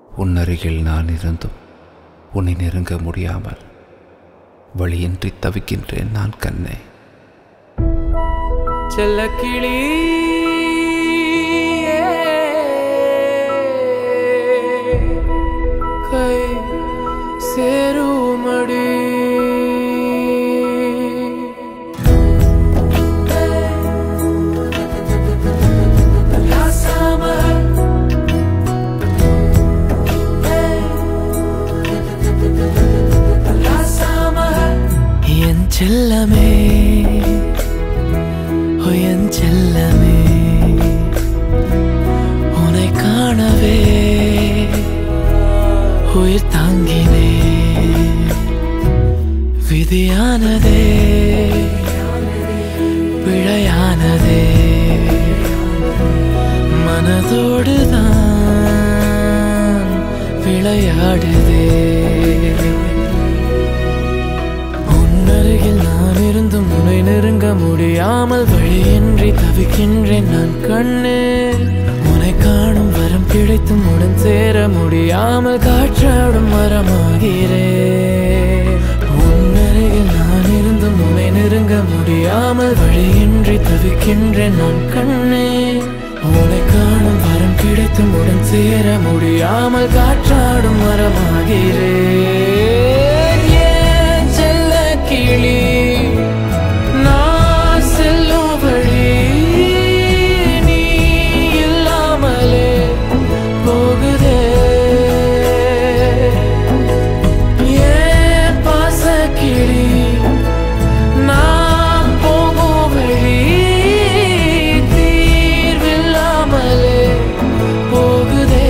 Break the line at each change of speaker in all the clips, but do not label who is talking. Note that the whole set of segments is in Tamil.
உன் அருகில் நான் இருந்தும் உன்னை நெருங்க முடியாமல் வழியின்றி தவிக்கின்றேன் நான் கண்ணே
செல்லக்கிளி கை சேருமடி என் செல்லமே ஓ என் செல்லமே உன்னை காணவே உயிர் தாங்கினே விதியானதே பிழையானதே மனதோடு தான் விளையாடுதே உன்னருகில் நான் இருந்தும் உன்னை நெருங்க முடியாமல் வழியின்றி தவிக்கின்றேன் நான் கண்ணு உன்னை காணும் வரம் கிடைத்தும் உடன் சேர முடியாமல் காற்றாடும் மரமாகிறேன் உன்னருகில் நான் இருந்தும் உன்னை நெருங்க முடியாமல் வழியின்றி தவிக்கின்றேன் நான் கண்ணே உன்னை காணும் வரம் கிடைத்தும் உடன் சேர முடியாமல் காற்றாடும் மரமாகிறேன் ஏன் செல்ல கிளி நான் செல்லும் வழி நீ இல்லாமலே போகுதே ஏன் பாச கிளி நான் போகும் வழி தீர்வில்லாமலே போகுதே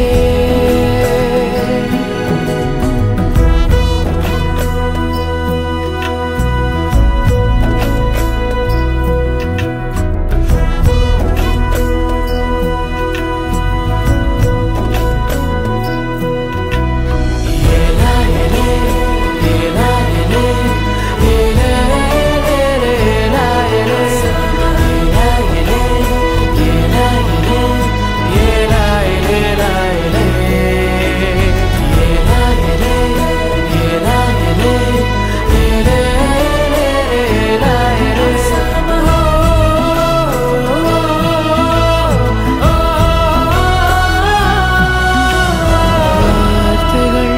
வார்த்தைகள்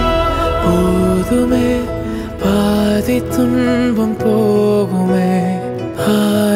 போதுமே பாதி துன்பம் போகுமே ஆ